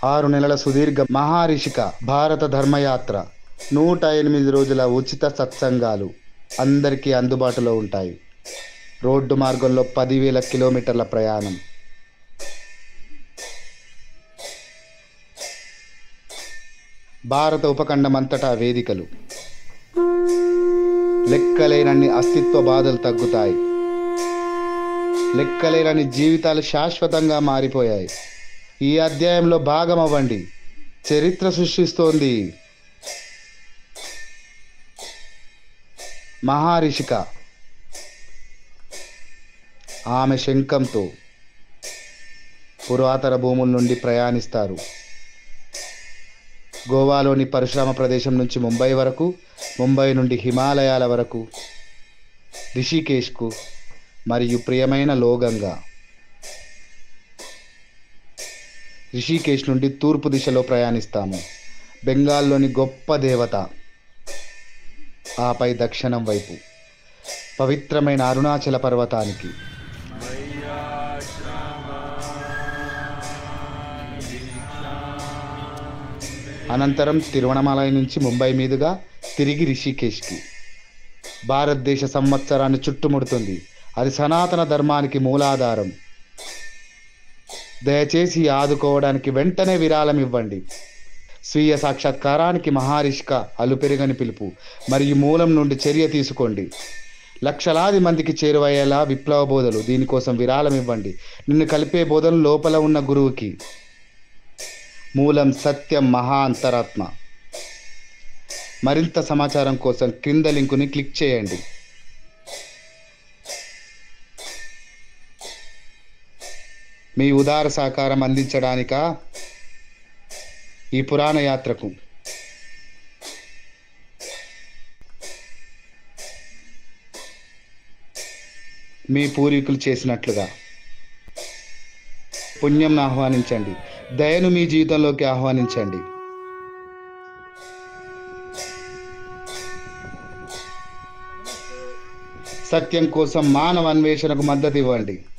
ఆరు నెలల సుదీర్ఘ మహారిషిక భారత ధర్మయాత్ర నూట ఎనిమిది రోజుల ఉచిత సత్సంగాలు అందరికీ అందుబాటులో ఉంటాయి రోడ్డు మార్గంలో పదివేల కిలోమీటర్ల ప్రయాణం భారత ఉపఖండమంతటా వేదికలు లెక్కలేనన్ని అస్తిత్వ బాధలు తగ్గుతాయి లెక్కలేనన్ని జీవితాలు శాశ్వతంగా మారిపోయాయి ఈ అధ్యాయంలో భాగం అవ్వండి చరిత్ర సృష్టిస్తోంది మహారిషిక ఆమె శంఖంతో పురాతన భూముల నుండి ప్రయాణిస్తారు గోవాలోని పరిశ్రమ ప్రదేశం నుంచి ముంబై వరకు ముంబై నుండి హిమాలయాల వరకు రిషికేశ్కు మరియు ప్రియమైన లోగంగా రిషికేశ్ నుండి తూర్పు దిశలో ప్రయాణిస్తాము బెంగాల్లోని గొప్ప దేవత ఆపై దక్షిణం వైపు పవిత్రమైన అరుణాచల పర్వతానికి అనంతరం తిరువణమలై నుంచి ముంబై మీదుగా తిరిగి రిషికేశ్కి భారతదేశ సంవత్సరాన్ని చుట్టుముడుతుంది అది సనాతన ధర్మానికి మూలాధారం దయచేసి ఆదుకోవడానికి వెంటనే విరాళం ఇవ్వండి స్వీయ సాక్షాత్కారానికి మహారిష్క అలుపెరుగని పిలుపు మరియు మూలం నుండి చర్య తీసుకోండి లక్షలాది మందికి చేరువయ్యేలా విప్లవ బోధలు దీనికోసం విరాళం ఇవ్వండి నిన్ను కలిపే బోధలు లోపల ఉన్న గురువుకి మూలం సత్యం మహా అంతరాత్మ మరింత సమాచారం కోసం క్రింద లింకుని క్లిక్ చేయండి మీ ఉదార సహకారం అందించడానిక ఈ పురాణ యాత్రకు మీ పూర్వీకులు చేసినట్లుగా పుణ్యంను ఆహ్వానించండి దయను మీ జీవితంలోకి ఆహ్వానించండి సత్యం కోసం మానవ అన్వేషణకు మద్దతు ఇవ్వండి